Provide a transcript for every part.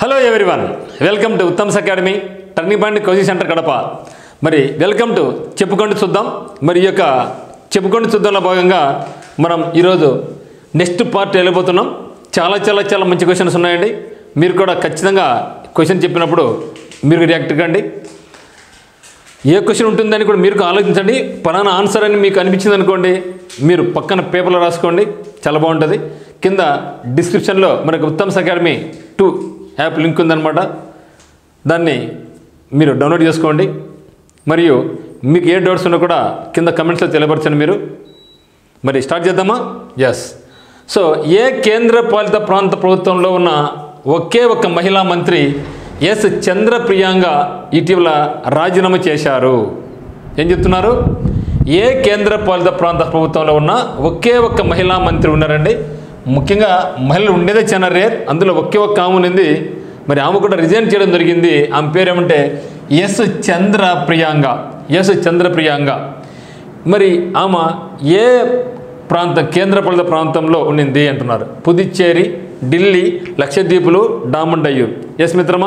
Hello everyone welcome to Uttam's academy turning point coaching centre Kadapa మరి welcome to చెప్పుకోండి చూద్దాం మరి ఈ యొక్క చెప్పుకోండి చూద్దాంలో భాగంగా మనం ఈరోజు నెక్స్ట్ పార్ట్ వెళ్ళిపోతున్నాం చాలా చాలా చాలా మంచి క్వశ్చన్స్ ఉన్నాయండి మీరు కూడా ఖచ్చితంగా క్వశ్చన్ చెప్పినప్పుడు మీరు రియాక్ట్ కండి ఏ క్వశ్చన్ ఉంటుందని కూడా మీరు ఆలోచించండి పలానా ఆన్సర్ అని మీకు అనిపించింది అనుకోండి మీరు పక్కన పేపర్లో రాసుకోండి చాలా బాగుంటుంది కింద డిస్క్రిప్షన్లో మనకు Uttam's academy two app link ఉందన్నమాట దాన్ని మీరు డౌన్లోడ్ చేసుకోండి మరియు మీకు ఏ డౌట్స్ ఉన్నా కూడా కింద కమెంట్స్లో తెలియపరచండి మీరు మరి స్టార్ట్ చేద్దామా ఎస్ సో ఏ కేంద్ర పాలిత ప్రాంత ప్రభుత్వంలో ఉన్న ఒకే ఒక మహిళా మంత్రి ఎస్ చంద్ర ప్రియాంక ఇటీవల రాజీనామా చేశారు ఏం చెప్తున్నారు ఏ కేంద్ర పాలిత ప్రాంత ప్రభుత్వంలో ఉన్న ఒకే ఒక్క మహిళా మంత్రి ఉన్నారండి ముఖ్యంగా మహిళలు ఉండేదే చాలా రేర్ అందులో ఒకే ఒక్క ఆమె ఉంది మరి ఆమె కూడా రిజైన్ చేయడం జరిగింది ఆమె పేరు ఏమంటే ఎస్ చంద్ర ప్రియాంక ఎస్ చంద్ర ప్రియాంక మరి ఆమె ఏ ప్రాంత కేంద్రపాలిత ప్రాంతంలో ఉండింది అంటున్నారు పుదుచ్చేరి ఢిల్లీ లక్షద్వీపులు డామన్ డయ్యూర్ ఎస్ మిత్రమా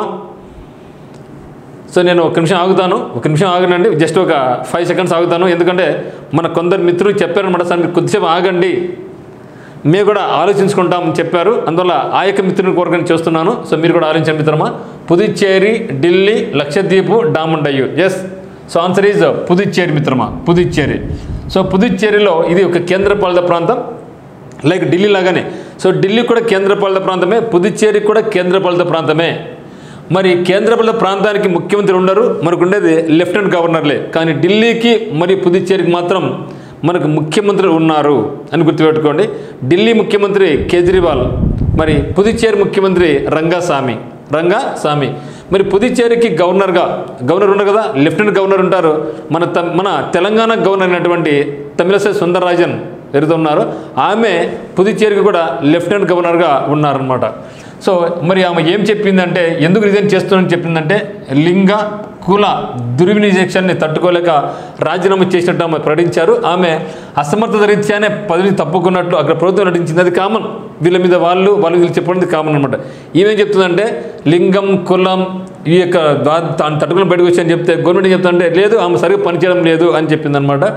సో నేను ఒక నిమిషం ఆగుతాను ఒక నిమిషం ఆగనండి జస్ట్ ఒక ఫైవ్ సెకండ్స్ ఆగుతాను ఎందుకంటే మన కొందరు మిత్రులు చెప్పారనమాట సార్ మీరు కొద్దిసేపు ఆగండి మేము కూడా ఆలోచించుకుంటాం చెప్పారు అందువల్ల ఆ యొక్క మిత్రుని కోరికని చేస్తున్నాను సో మీరు కూడా ఆలోచించండి మిత్రమా పుదుచ్చేరి ఢిల్లీ లక్షద్వీపు డామన్ డయ్యూర్ yes so answer is Puducherry మిత్రమా పుదుచ్చేరి సో పుదుచ్చేరిలో ఇది ఒక కేంద్రపాలిత ప్రాంతం లైక్ ఢిల్లీ లాగానే సో ఢిల్లీ కూడా కేంద్రపాలిత ప్రాంతమే పుదుచ్చేరి కూడా కేంద్రపాలిత ప్రాంతమే మరి కేంద్రపాలిత ప్రాంతానికి ముఖ్యమంత్రి ఉండరు మనకు ఉండేది లెఫ్టినెంట్ గవర్నర్లే కానీ ఢిల్లీకి మరి పుదుచ్చేరికి మాత్రం మనకు ముఖ్యమంత్రులు ఉన్నారు అని గుర్తుపెట్టుకోండి ఢిల్లీ ముఖ్యమంత్రి కేజ్రీవాల్ మరి పుదుచ్చేరి ముఖ్యమంత్రి రంగాస్వామి రంగాస్వామి మరి పుదుచ్చేరికి గవర్నర్గా గవర్నర్ ఉన్నారు కదా లెఫ్టినెంట్ గవర్నర్ ఉంటారు మన త మన తెలంగాణ గవర్నర్ అయినటువంటి తమిళసై సుందరరాజన్ ఎవరైతే ఉన్నారో ఆమె పుదుచ్చేరికి కూడా లెఫ్టినెంట్ గవర్నర్గా ఉన్నారనమాట సో మరి ఆమె ఏం చెప్పిందంటే ఎందుకు రిజైన్ చేస్తున్నానని చెప్పిందంటే లింగ కుల దుర్వినియోగాన్ని తట్టుకోలేక రాజీనామా చేసినట్టు ఆమె ప్రకటించారు ఆమె అసమర్థత రీత్యానే పదవిని తప్పుకున్నట్లు అక్కడ ప్రభుత్వం నటించింది అది కామన్ వీళ్ళ మీద వాళ్ళు వాళ్ళు వీళ్ళు చెప్పడం కామన్ అనమాట ఈమెం చెప్తుందంటే లింగం కులం ఈ యొక్క దా- తాను తట్టుకుని బయటకు వచ్చి అని చెప్తే గవర్నమెంట్ ఏం చెప్తుందంటే లేదు ఆమె సరిగ్గా పనిచేయడం లేదు అని చెప్పిందనమాట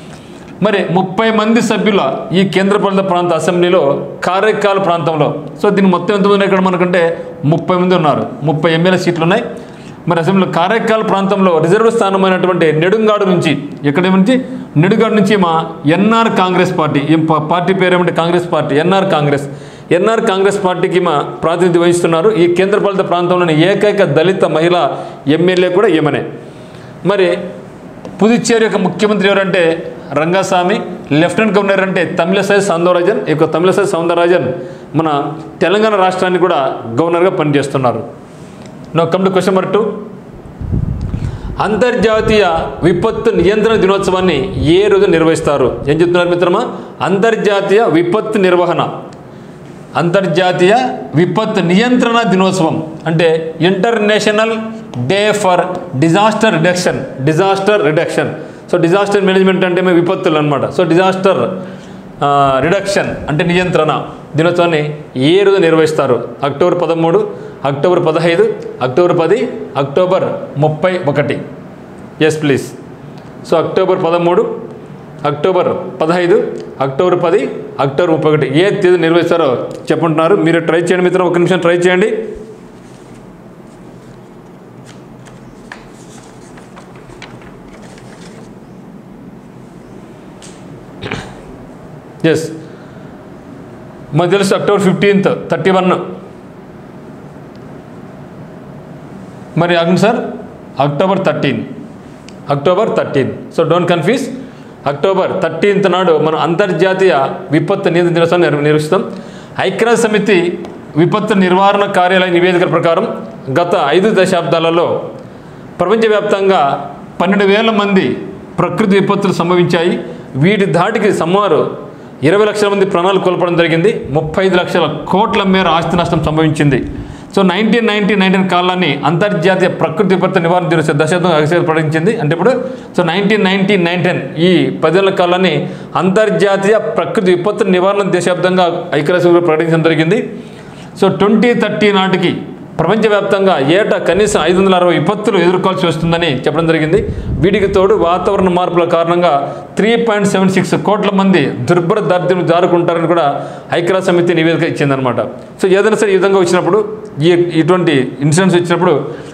మరి ముప్పై మంది సభ్యుల ఈ కేంద్రపాలిత ప్రాంత అసెంబ్లీలో కారైకాల్ ప్రాంతంలో సో దీని మొత్తం ఎంతమంది ఇక్కడ మనకంటే ముప్పై మంది ఉన్నారు ముప్పై ఎమ్మెల్యే సీట్లు ఉన్నాయి మరి అసెంబ్లీలో కారైకాల్ ప్రాంతంలో రిజర్వ్ స్థానమైనటువంటి నెడుంగాడు నుంచి ఎక్కడ నుంచి నెడుగాడు నుంచి మా ఎన్ఆర్ కాంగ్రెస్ పార్టీ ఈ పా- పార్టీ పేరు ఏమంటే Congress party NR Congress NR Congress పార్టీకి మా ప్రాతినిధ్యం వహిస్తున్నారు ఈ కేంద్రపాలిత ప్రాంతంలోని ఏకైక దళిత మహిళ ఎమ్మెల్యే కూడా ఈమెనే మరి పుదుచ్చేరి యొక్క ముఖ్యమంత్రి ఎవరంటే రంగస్వామి లెఫ్టినెంట్ గవర్నర్ అంటే తమిళసై సౌందరరాజన్ ఈ యొక్క తమిళసై సౌందరరాజన్ మన తెలంగాణ రాష్ట్రానికి కూడా గవర్నర్గా పనిచేస్తున్నారు now come to question number two అంతర్జాతీయ విపత్తు నియంత్రణ దినోత్సవాన్ని ఏ రోజు నిర్వహిస్తారు ఏం చెప్తున్నారు మిత్రమా అంతర్జాతీయ విపత్తు నిర్వహణ అంతర్జాతీయ విపత్తు నియంత్రణ దినోత్సవం అంటే international day for disaster reduction disaster reduction so disaster management అంటే మేము విపత్తులు అనమాట సో డిజాస్టర్ రిడక్షన్ అంటే నియంత్రణ దినోత్సవాన్ని ఏ రోజు నిర్వహిస్తారు అక్టోబర్ పదమూడు అక్టోబర్ పదహైదు అక్టోబర్ పది అక్టోబర్ ముప్పై ఒకటి ఎస్ ప్లీజ్ సో అక్టోబర్ పదమూడు అక్టోబర్ పదహైదు అక్టోబర్ పది అక్టోబర్ ముప్పై ఒకటి ఏ తేదీ నిర్వహిస్తారో చెప్పుంటున్నారు మీరు ట్రై చేయండి మిత్రం ఒక నిమిషం ట్రై చేయండి ఎస్ మాకు తెలుసు అక్టోబర్ ఫిఫ్టీన్త్ థర్టీ వన్ మరి అగ్ని sir October thirteen October thirteen so don't confuse October thirteenth నాడు మనం అంతర్జాతీయ విపత్తు నియంత్రణ దినోత్సవాన్ని నిర్వ- నిర్వహిస్తాం ఐక్యరాజ్య సమితి విపత్తు నిర్వహణ కార్యాలయ నివేదికల ప్రకారం గత ఐదు దశాబ్దాలలో ప్రపంచవ్యాప్తంగా పన్నెండు వేల మంది ప్రకృతి విపత్తులు సంభవించాయి వీటి ధాటికి సుమారు ఇరవై లక్షల మంది ప్రాణాలు కోల్పోవడం జరిగింది ముప్పై ఐదు లక్షల కోట్ల మేర ఆస్తి నష్టం సంభవించింది సో నైన్టీన్ నైన్టీన్ నైన్టీన్ కాలాన్ని అంతర్జాతీయ ప్రకృతి విపత్తు నివారణ దినోత్సవ దశాబ్దం అగస్య ప్రకటించింది అంటే ఇప్పుడు సో నైన్టీన్ నైన్టీన్ నైన్టీన్ ఈ పదేళ్ల కాలాన్ని అంతర్జాతీయ ప్రకృతి విపత్తు నివారణ దశాబ్దంగా ఐక్యరాజ్య సమితి ప్రకటించడం జరిగింది సో ట్వంటీ థర్టీ నాటికి ప్రపంచవ్యాప్తంగా ఏటా కనీసం ఐదు వందల అరవై విపత్తులు ఎదుర్కోవాల్సి వస్తుందని చెప్పడం జరిగింది వీటికి తోడు వాతావరణ మార్పుల కారణంగా త్రీ పాయింట్ సెవెన్ సిక్స్ కోట్ల మంది దుర్భర దారిద్ర్యం జారుకుంటారని కూడా ఐక్యరాజ్య సమితి నివేదిక ఇచ్చిందనమాట సో ఏదైనా సరే ఈ విధంగా వచ్చినప్పుడు ఈ ఇటువంటి ఇన్సిడెంట్స్ వచ్చినప్పుడు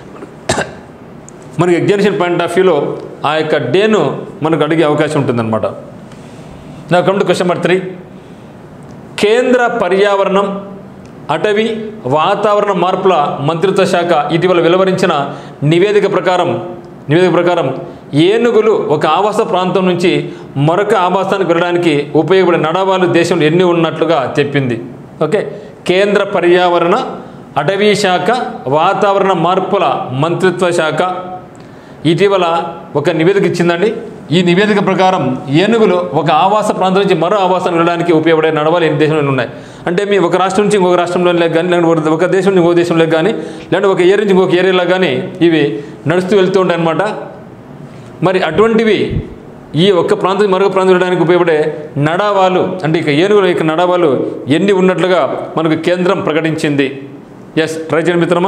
మనకి ఎగ్జామినేషన్ పాయింట్ ఆఫ్ వ్యూలో ఆ యొక్క డేను మనకు అడిగే అవకాశం ఉంటుందన్నమాట now come to question number three కేంద్ర పర్యావరణం అటవీ వాతావరణ మార్పుల మంత్రిత్వ శాఖ ఇటీవల వెలువరించిన నివేదిక ప్రకారం నివేదిక ప్రకారం ఏనుగులు ఒక ఆవాస ప్రాంతం నుంచి మరొక ఆవాసానికి వెళ్ళడానికి ఉపయోగపడే నడవాలు దేశంలో ఎన్ని ఉన్నట్లుగా చెప్పింది ఓకే కేంద్ర పర్యావరణ అటవీ శాఖ వాతావరణ మార్పుల మంత్రిత్వ శాఖ ఇటీవల ఒక నివేదిక ఇచ్చిందండి ఈ నివేదిక ప్రకారం ఏనుగులు ఒక ఆవాస ప్రాంతం నుంచి మరో ఆవాసానికి వెళ్ళడానికి ఉపయోగపడే నడవలు ఎన్ని దేశంలో ఉన్నాయి అంటే మీ ఒక రాష్ట్రం నుంచి ఇంకొక రాష్ట్రంలో లేక కానీ లేదంటే ఒక దేశం నుంచి ఇంకొక దేశంలో కానీ లేదంటే ఒక ఏరియా నుంచి ఇంకొక ఏరియాలో కానీ ఇవి నడుస్తూ వెళ్తూ ఉంటాయి అన్నమాట మరి అటువంటివి ఈ ఒక్క ప్రాంతం నుంచి మరొక ప్రాంతం వెళ్ళడానికి ఉపయోగపడే నడవాలు అంటే ఇక ఏనుగుల యొక్క నడవాలు ఎన్ని ఉన్నట్లుగా మనకు కేంద్రం ప్రకటించింది ఎస్ ట్రై చేయండి మిత్రమా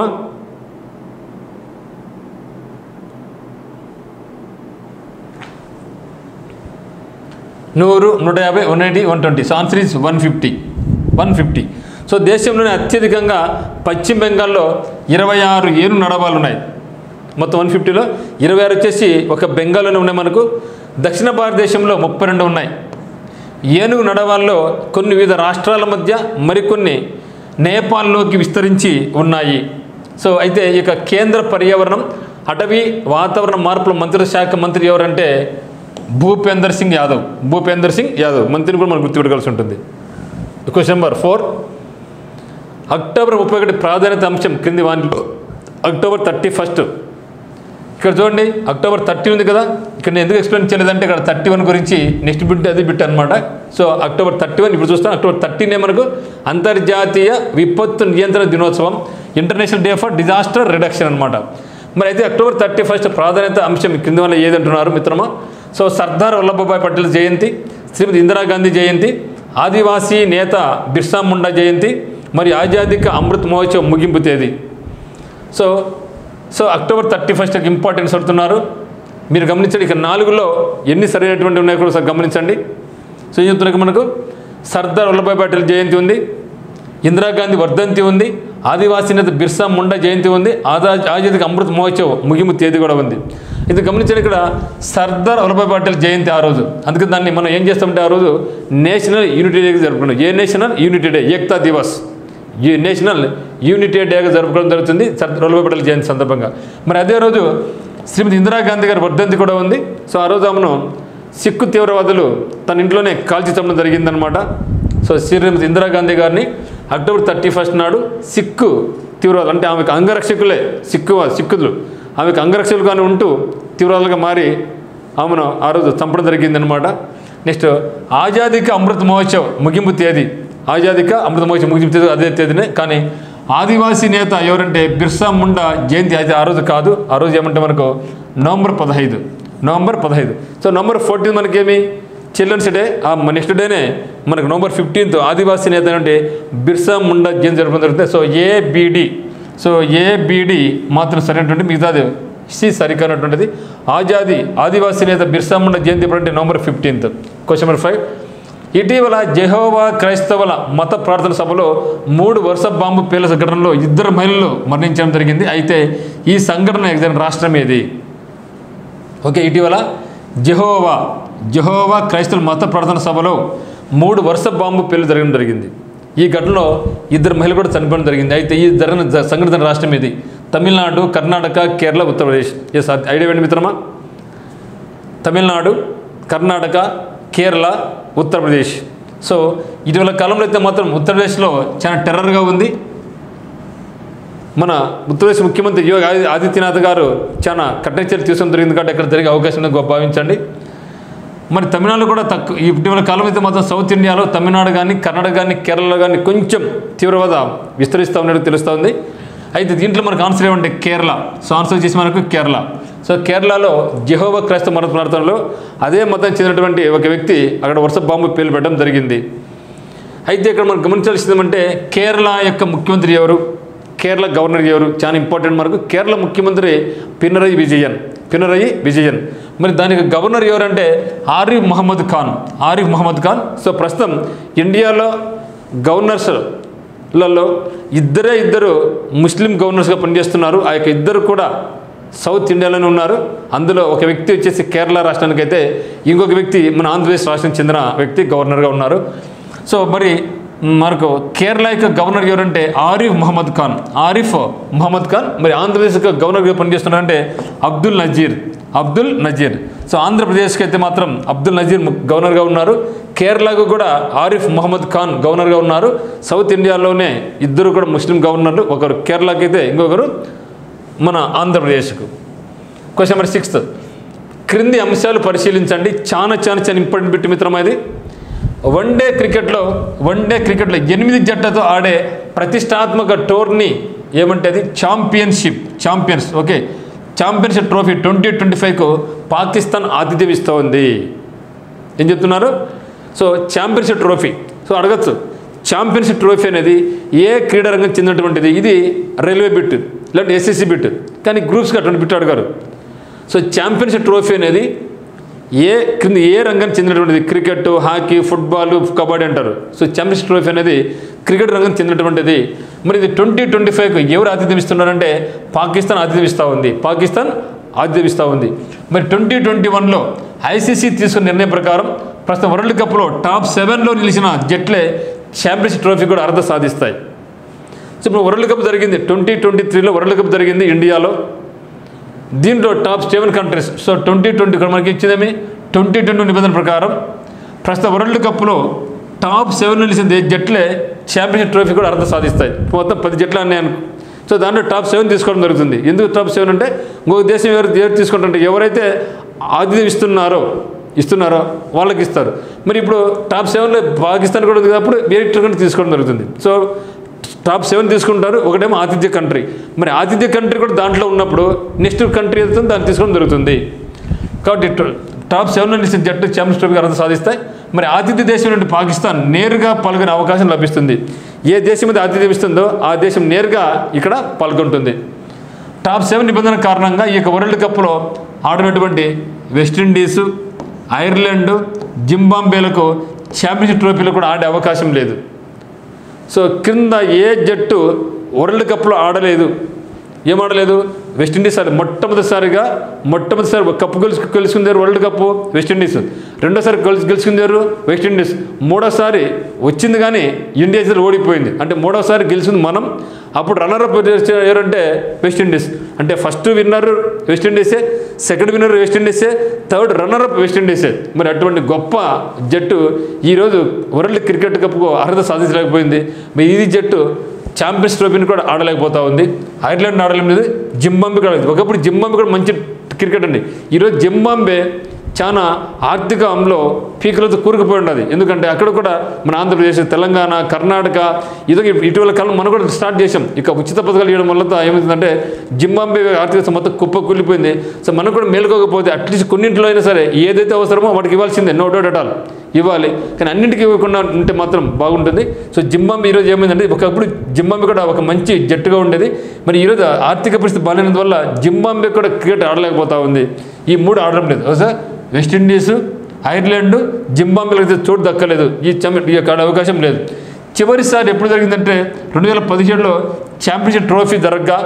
నూరు నూట యాభై one eighty one twenty so answer is one fifty one fifty so దేశంలోనే అత్యధికంగా పశ్చిమ బెంగాల్లో ఇరవై ఆరు ఏను నడవాలు ఉన్నాయి మొత్తం వన్ ఫిఫ్టీలో ఇరవై ఆరు వచ్చేసి ఒక బెంగాల్లోనే ఉన్నాయి మనకు దక్షిణ భారతదేశంలో ముప్పై రెండు ఉన్నాయి ఏనుగు నడవాల్లో కొన్ని వివిధ రాష్ట్రాల మధ్య మరికొన్ని నేపాల్లోకి విస్తరించి ఉన్నాయి సో అయితే ఇక కేంద్ర పర్యావరణం అటవీ వాతావరణ మార్పుల మంత్రిత్వ శాఖ మంత్రి ఎవరంటే భూపేందర్ సింగ్ యాదవ్ భూపేందర్ సింగ్ యాదవ్ మంత్రిని కూడా మనం గుర్తుపెట్టుకోవాల్సి ఉంటుంది క్వశ్చన్ నెంబర్ ఫోర్ అక్టోబర్ ముప్పై ఒకటి ప్రాధాన్యత అంశం క్రింది వానిలో అక్టోబర్ థర్టీ ఫస్ట్ ఇక్కడ చూడండి అక్టోబర్ థర్టీ ఉంది కదా ఇక్కడ నేను ఎందుకు ఎక్స్ప్లెయిన్ చేయలేదంటే ఇక్కడ థర్టీ వన్ గురించి నెక్స్ట్ బిట్ అది బిట్ అనమాట సో అక్టోబర్ థర్టీ వన్ ఇప్పుడు చూస్తాం అక్టోబర్ థర్టీనే మనకు అంతర్జాతీయ విపత్తు నియంత్రణ దినోత్సవం international day for disaster reduction అనమాట మరి అయితే అక్టోబర్ థర్టీ ఫస్ట్ ప్రాధాన్యత అంశం కింద వల్ల ఏదంటున్నారు మిత్రమా సో సర్దార్ వల్లభభాయ్ పటేల్ జయంతి శ్రీమతి ఇందిరాగాంధీ జయంతి ఆదివాసీ నేత బిర్సా ముండా జయంతి మరి ఆజాదీక అమృత్ మహోత్సవ్ ముగింపు తేదీ so so October thirty first importance పడుతున్నారు మీరు గమనించండి ఇక నాలుగులో ఎన్ని సరైనటువంటి ఉన్నాయో కూడా ఒకసారి గమనించండి సో ఏం చెప్తున్నారు మనకు సర్దార్ వల్లభాయ్ పటేల్ జయంతి ఉంది ఇందిరాగాంధీ వర్ధంతి ఉంది ఆదివాసీ నేత బిర్సా ముండా జయంతి ఉంది ఆదా ఆజాదీకి అమృత్ మహోత్సవ్ ముగింపు తేదీ కూడా ఉంది ఇది గమనించండి ఇక్కడ సర్దార్ వల్లభాయ్ పటేల్ జయంతి ఆ రోజు అందుకే దాన్ని మనం ఏం చేస్తామంటే ఆ రోజు నేషనల్ యూనిటీ డే జరుపుకున్నాం ఏ national unity day Ekta Divas ఈ నేషనల్ యూనిటీ డేగా జరుపుకోవడం జరుగుతుంది సర్దార్ వల్లభాయ్ పటేల్ జయంతి సందర్భంగా మరి అదే రోజు శ్రీమతి ఇందిరాగాంధీ గారి వర్ధంతి కూడా ఉంది సో ఆ రోజు ఆమెను సిక్కు తీవ్రవాదులు తన ఇంట్లోనే కాల్చి చంపడం జరిగిందనమాట సో శ్రీమతి ఇందిరాగాంధీ గారిని అక్టోబర్ థర్టీ ఫస్ట్ నాడు సిక్కు తీవ్రవాదులు అంటే ఆమెకు అంగరక్షకులే సిక్కు సిక్కులు ఆమెకు అంగరక్షకులుగానే ఉంటూ తీవ్రవాదులుగా మారి ఆమెను ఆ రోజు చంపడం జరిగిందనమాట నెక్స్ట్ ఆజాదీక అమృత్ మహోత్సవ్ ముగింపు తేదీ ఆజాదీక అమృత మహోత్సవ్ ముగింపు తేదీ అదే తేదీనే కానీ ఆదివాసీ నేత ఎవరంటే బిర్సా ముండా జయంతి అయితే ఆ రోజు కాదు ఆ రోజు ఏమంటే మనకు నవంబర్ పదహైదు నవంబర్ పదహైదు సో నవంబర్ ఫోర్టీన్ మనకేమి చిల్డ్రన్స్ డే ఆ నెక్స్ట్ డేనే మనకు నవంబర్ ఫిఫ్టీన్త్ ఆదివాసీ నేత అంటే బిర్సా ముండా జయంతి జరపడం జరుగుతుంది సో ఏబిడి సో ఏబిడి మాత్రం సరైనటువంటి మిగతాది సి సరికానటువంటిది ఆజాది ఆదివాసీ నేత బిర్సా ముండా జయంతి ఎప్పుడు అంటే November fifteenth question number five ఇటీవల జెహోవా క్రైస్తవుల మత ప్రార్థన సభలో మూడు వరుస బాంబు పేల ఘటనలో ఇద్దరు మహిళలు మరణించడం జరిగింది అయితే ఈ సంఘటన జరిగిన రాష్ట్రం ఏది ఓకే ఇటీవల జెహోవా జెహోవా క్రైస్తవుల మత ప్రార్థన సభలో మూడు వరుస బాంబు పేలు జరగడం జరిగింది ఈ ఘటనలో ఇద్దరు మహిళలు కూడా చనిపోవడం జరిగింది అయితే ఈ జరిగిన జ- సంఘటన రాష్ట్రం ఇది తమిళనాడు కర్ణాటక కేరళ ఉత్తరప్రదేశ్ ఎస్ ఐడియా ఏంటి మిత్రమా తమిళనాడు కర్ణాటక కేరళ ఉత్తరప్రదేశ్ సో ఇటీవల కాలంలో అయితే మాత్రం ఉత్తరప్రదేశ్లో చాలా టెర్రర్గా ఉంది మన ఉత్తరప్రదేశ్ ముఖ్యమంత్రి యోగి ఆది- ఆదిత్యనాథ్ గారు చాలా కఠిన చర్య తీసుకోవడం జరిగింది కాబట్టి అక్కడ జరిగే అవకాశం ఉందని భావించండి మరి తమిళనాడు కూడా తక్కువ ఇటీవల కాలం అయితే మాత్రం సౌత్ ఇండియాలో తమిళనాడు కానీ కర్ణాటక కానీ కేరళలో కానీ కొంచెం తీవ్రవాద విస్తరిస్తూ ఉన్నట్టు తెలుస్తోంది అయితే దీంట్లో మనకు ఆన్సర్ ఏమంటే కేరళ సో ఆన్సర్ వచ్చేసి మనకు కేరళ సో కేరళలో జెహోవా క్రైస్తవ మత ప్రార్థనలో అదే మతం చెందినటువంటి ఒక వ్యక్తి అక్కడ వరుస బాంబు పేలు పెట్టడం జరిగింది అయితే ఇక్కడ మనం గమనించాల్సింది ఏమంటే కేరళ యొక్క ముఖ్యమంత్రి ఎవరు కేరళ గవర్నర్ ఎవరు చాలా ఇంపార్టెంట్ మనకు కేరళ ముఖ్యమంత్రి పినరయి విజయన్ పినరయి విజయన్ మరి దానికి గవర్నర్ ఎవరంటే ఆరిఫ్ మహమ్మద్ ఖాన్ ఆరిఫ్ మహమ్మద్ ఖాన్ సో ప్రస్తుతం ఇండియాలో గవర్నర్స్లలో ఇద్దరే ఇద్దరు ముస్లిం గవర్నర్స్గా పనిచేస్తున్నారు ఆ యొక్క ఇద్దరు కూడా సౌత్ ఇండియాలోనే ఉన్నారు అందులో ఒక వ్యక్తి వచ్చేసి కేరళ రాష్ట్రానికి అయితే ఇంకొక వ్యక్తి మన ఆంధ్రప్రదేశ్ రాష్ట్రానికి చెందిన వ్యక్తి గవర్నర్గా ఉన్నారు సో మరి మనకు కేరళ యొక్క గవర్నర్ ఎవరంటే ఆరిఫ్ మహమ్మద్ ఖాన్ ఆరిఫ్ మహమ్మద్ ఖాన్ మరి ఆంధ్రప్రదేశ్ యొక్క గవర్నర్గా పనిచేస్తున్నారంటే అబ్దుల్ నజీర్ అబ్దుల్ నజీర్ సో ఆంధ్రప్రదేశ్కి అయితే మాత్రం అబ్దుల్ నజీర్ ము- గవర్నర్గా ఉన్నారు కేరళకు కూడా ఆరిఫ్ మహమ్మద్ ఖాన్ గవర్నర్గా ఉన్నారు సౌత్ ఇండియాలోనే ఇద్దరు కూడా ముస్లిం గవర్నర్లు ఒకరు కేరళకి అయితే ఇంకొకరు మన ఆంధ్రప్రదేశ్కు క్వశ్చన్ నెంబర్ సిక్స్త్ క్రింది అంశాలు పరిశీలించండి చాలా చాలా చాలా ఇంపార్టెంట్ బిట్ మిత్రం అది వన్డే క్రికెట్లో వన్డే క్రికెట్లో ఎనిమిది జట్లతో ఆడే ప్రతిష్టాత్మక టోర్నీ ఏమంటే అది championship champions okay championship trophy twenty twenty ఫైవ్కు పాకిస్తాన్ ఆతిథ్యం ఇస్తూ ఉంది ఏం చెప్తున్నారు సో ఛాంపియన్షిప్ ట్రోఫీ సో అడగచ్చు ఛాంపియన్షిప్ ట్రోఫీ అనేది ఏ క్రీడారంగం చెందినటువంటిది ఇది రైల్వే బిట్ లేదంటే ఎస్ఎస్సి బిట్ కానీ గ్రూప్స్కి అటువంటి బిట్ అడగారు సో ఛాంపియన్షిప్ ట్రోఫీ అనేది ఏ క్రింద ఏ రంగానికి చెందినటువంటిది క్రికెట్ హాకీ ఫుట్బాల్ కబడ్డీ అంటారు సో ఛాంపియన్షిప్ ట్రోఫీ అనేది క్రికెట్ రంగానికి చెందినటువంటిది మరి ఇది ట్వంటీ ట్వంటీ ఫైవ్కి ఎవరు ఆతిథ్యం ఇస్తున్నారంటే పాకిస్తాన్ ఆతిథ్యం ఇస్తూ ఉంది పాకిస్తాన్ ఆతిథ్యం ఇస్తూ ఉంది మరి ట్వంటీ ట్వంటీ వన్లో ఐసీసీ తీసుకున్న నిర్ణయం ప్రకారం ప్రస్తుతం వరల్డ్ కప్లో టాప్ సెవెన్లో నిలిచిన జట్లే ఛాంపియన్షిప్ ట్రోఫీ కూడా అర్హత సాధిస్తాయి సో ఇప్పుడు వరల్డ్ కప్ జరిగింది ట్వంటీ ట్వంటీ త్రీలో వరల్డ్ కప్ జరిగింది ఇండియాలో దీంట్లో top seven countries so twenty twenty ఇక్కడ మనకి ఇచ్చిందేమి ట్వంటీ ట్వంటీ నిబంధన ప్రకారం ప్రస్తుత వరల్డ్ కప్లో టాప్ సెవెన్ నిలిచిన దే- జట్లే ఛాంపియన్షిప్ ట్రోఫీ కూడా అర్హత సాధిస్తాయి మొత్తం పది జట్లు అన్నాయి అనుకో సో దాంట్లో టాప్ సెవెన్ తీసుకోవడం జరుగుతుంది ఎందుకు టాప్ సెవెన్ అంటే ఇంకొక దేశం ఎవరు ఎవరు తీసుకుంటుంటే ఎవరైతే ఆతిథ్యం ఇస్తున్నారో ఇస్తున్నారో వాళ్ళకి ఇస్తారు మరి ఇప్పుడు టాప్ సెవెన్లో పాకిస్తాన్ కూడా ఉంది కాబట్టి వేరే కంట్రీ తీసుకోవడం జరుగుతుంది సో టాప్ సెవెన్ తీసుకుంటారు ఒకటేమో ఆతిథ్య కంట్రీ మరి ఆతిథ్య కంట్రీ కూడా దాంట్లో ఉన్నప్పుడు నెక్స్ట్ కంట్రీ ఏదైతే దాన్ని తీసుకోవడం జరుగుతుంది కాబట్టి ట- టాప్ సెవెన్ నిలిచిన జట్టు ఛాంపియన్స్ ట్రోఫీ అర్హత సాధిస్తాయి మరి ఆతిథ్య దేశం నుండి పాకిస్తాన్ నేరుగా పాల్గొనే అవకాశం లభిస్తుంది ఏ దేశం మీద ఆతిథ్యం ఇస్తుందో ఆ దేశం నేరుగా ఇక్కడ పాల్గొంటుంది టాప్ సెవెన్ నిబంధన కారణంగా ఈ యొక్క వరల్డ్ కప్లో ఆడినటువంటి వెస్టిండీసు ఐర్లాండ్ జింబాంబేలకు ఛాంపియన్షిప్ ట్రోఫీలో కూడా ఆడే అవకాశం లేదు సో కింద ఏ జట్టు వరల్డ్ కప్లో ఆడలేదు ఏం ఆడలేదు వెస్టిండీస్ ఆడి మొట్టమొదటిసారిగా మొట్టమొదటిసారి కప్పు గెలుచు గెలుచుకుందారు వరల్డ్ కప్పు వెస్టిండీస్ రెండోసారి గెలుచు గెలుచుకుందారు వెస్టిండీస్ మూడోసారి వచ్చింది కానీ ఇండియా చేతిలో ఓడిపోయింది అంటే మూడోసారి గెలిచింది మనం అప్పుడు రన్నర్ అప్ ఎవరంటే వెస్టిండీస్ అంటే ఫస్ట్ విన్నర్ వెస్టిండీసే సెకండ్ విన్నర్ వెస్టిండీసే థర్డ్ రన్నర్ అప్ వెస్టిండీసే మరి అటువంటి గొప్ప జట్టు ఈరోజు వరల్డ్ క్రికెట్ కప్కు అర్హత సాధించలేకపోయింది మరి ఇది జట్టు ఛాంపియన్స్ ట్రోఫీని కూడా ఆడలేకపోతా ఉంది ఐర్లాండ్ ఆడలేదు జింబాంబే కూడా ఆడలేదు. ఒకప్పుడు జింబాంబే కూడా మంచి క్రికెట్ అండి ఈరోజు జింబాంబే చాలా ఆర్థికంలో పీకులతో కూరుకుపోయి ఉన్నది ఎందుకంటే అక్కడ కూడా మన ఆంధ్రప్రదేశ్ తెలంగాణ కర్ణాటక ఇదో ఇటీవల కాలం మనం కూడా స్టార్ట్ చేసాం ఇక ఉచిత పథకాలు ఇవ్వడం వల్ల ఏమవుతుందంటే జింబాంబే ఆర్థిక వ్యవస్థ మొత్తం కుప్ప కూలిపోయింది సో మనం కూడా మేలుకోకపోతే అట్లీస్ట్ కొన్నింటిలో అయినా సరే ఏదైతే అవసరమో వాటికి ఇవ్వాల్సిందే నో డౌట్ అట్ ఆల్ ఇవ్వాలి కానీ అన్నింటికి ఇవ్వకుండా ఉంటే మాత్రం బాగుంటుంది సో జింబాంబే ఈరోజు ఏమైందంటే ఒకప్పుడు జింబాంబే కూడా ఒక మంచి జట్టుగా ఉండేది మరి ఈరోజు ఆర్థిక పరిస్థితి బాగాలేనందువల్ల జింబాంబే కూడా క్రికెట్ ఆడలేకపోతా ఉంది ఈ మూడు ఆడడం లేదు సార్ వెస్టిండీస్ ఐర్లాండ్ జింబాంబేలకు అయితే చోటు దక్కలేదు ఈ చమ ఈ యొక్క అవకాశం లేదు చివరిసారి ఎప్పుడు జరిగిందంటే రెండు వేల పదిహేడులో ఛాంపియన్షిప్ ట్రోఫీ జరగగా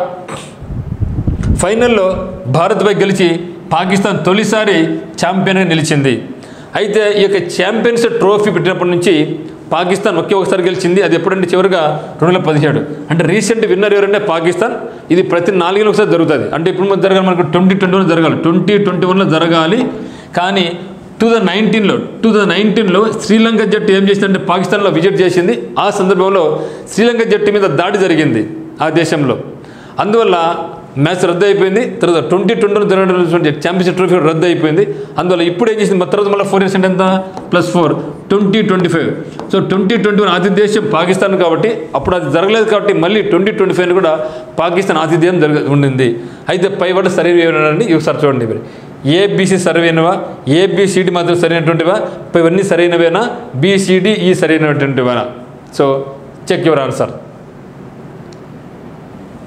ఫైనల్లో భారత్పై గెలిచి పాకిస్తాన్ తొలిసారి ఛాంపియన్గా నిలిచింది అయితే ఈ యొక్క ఛాంపియన్స్ ట్రోఫీ పెట్టినప్పటి నుంచి పాకిస్తాన్ ఒకే ఒకసారి గెలిచింది అది ఎప్పుడంటే చివరిగా రెండు వేల పదిహేడు అంటే రీసెంట్ విన్నర్ ఎవరంటే పాకిస్తాన్ ఇది ప్రతి నాలుగేళ్ళు ఒకసారి జరుగుతుంది అంటే ఇప్పుడు మనకు జరగాలి మనకు ట్వంటీ ట్వంటీ వన్ జరగాలి ట్వంటీ ట్వంటీ వన్లో జరగాలి కానీ టూ థౌజండ్ నైన్టీన్లో టూ థౌజండ్ నైన్టీన్లో శ్రీలంక జట్టు ఏం చేసిందంటే పాకిస్తాన్లో విజిట్ చేసింది ఆ సందర్భంలో శ్రీలంక జట్టు మీద దాడి జరిగింది ఆ దేశంలో అందువల్ల మ్యాచ్ రద్దు అయిపోయింది తర్వాత ట్వంటీ ట్వంటీలో జరగడం ఛాంపియన్షిప్ ట్రోఫీ కూడా రద్దు అయిపోయింది అందువల్ల ఇప్పుడు ఏం చేసింది మరి తర్వాత మళ్ళీ ఫోర్ ఇయర్స్ అంటే ఎంత plus four twenty twenty five so twenty twenty one ఆతిథ్య దేశం పాకిస్తాన్ కాబట్టి అప్పుడు అది జరగలేదు కాబట్టి మళ్ళీ ట్వంటీ ట్వంటీ ఫైవ్ కూడా పాకిస్తాన్ ఆతిథ్యం జరగ ఉండింది అయితే పై వాటి సరైన ఏమన్నారండి ఒకసారి చూడండి మీరు ఏబిసి సరైనవా ఏబిసిడి మాత్రం సరైనటువంటివా పై ఇవన్నీ సరైనవేనా బీసీడి ఈ సరైనటువంటివేనా so check your answer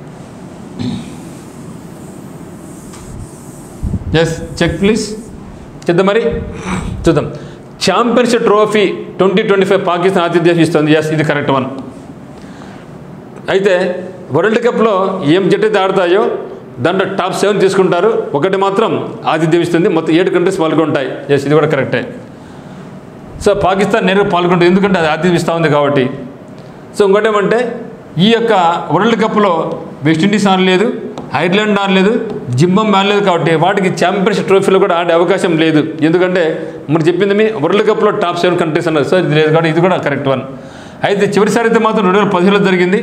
yes check please చూద్దాం మరి చూద్దాం championship trophy twenty twenty five Pakistan ఆతిథ్యం ఇస్తుంది ఎస్ ఇది కరెక్ట్ వన్ అయితే వరల్డ్ కప్లో ఏం జట్టు అయితే ఆడతాయో దాంట్లో టాప్ సెవెన్ తీసుకుంటారు ఒకటి మాత్రం ఆతిథ్యం ఇస్తుంది మొత్తం ఏడు కంట్రీస్ పాల్గొంటాయి ఎస్ ఇది కూడా కరెక్టే సో పాకిస్తాన్ నేరుగా పాల్గొంటుంది ఎందుకంటే అది ఆతిథ్యం ఇస్తూ ఉంది కాబట్టి సో ఇంకోటి ఏమంటే ఈ యొక్క వరల్డ్ కప్లో వెస్టిండీస్ ఆడలేదు ఐర్లాండ్ ఆడలేదు జింబం ఆడలేదు కాబట్టి వాటికి ఛాంపియన్షిప్ ట్రోఫీలో కూడా ఆడే అవకాశం లేదు ఎందుకంటే మనం చెప్పింది మీ వరల్డ్ కప్లో టాప్ సెవెన్ కంట్రీస్ అన్నారు సో ఇది లేదు కాబట్టి ఇది కూడా కరెక్ట్ వన్ అయితే చివరిసారి అయితే మాత్రం రెండు వేల పదిహేడులో జరిగింది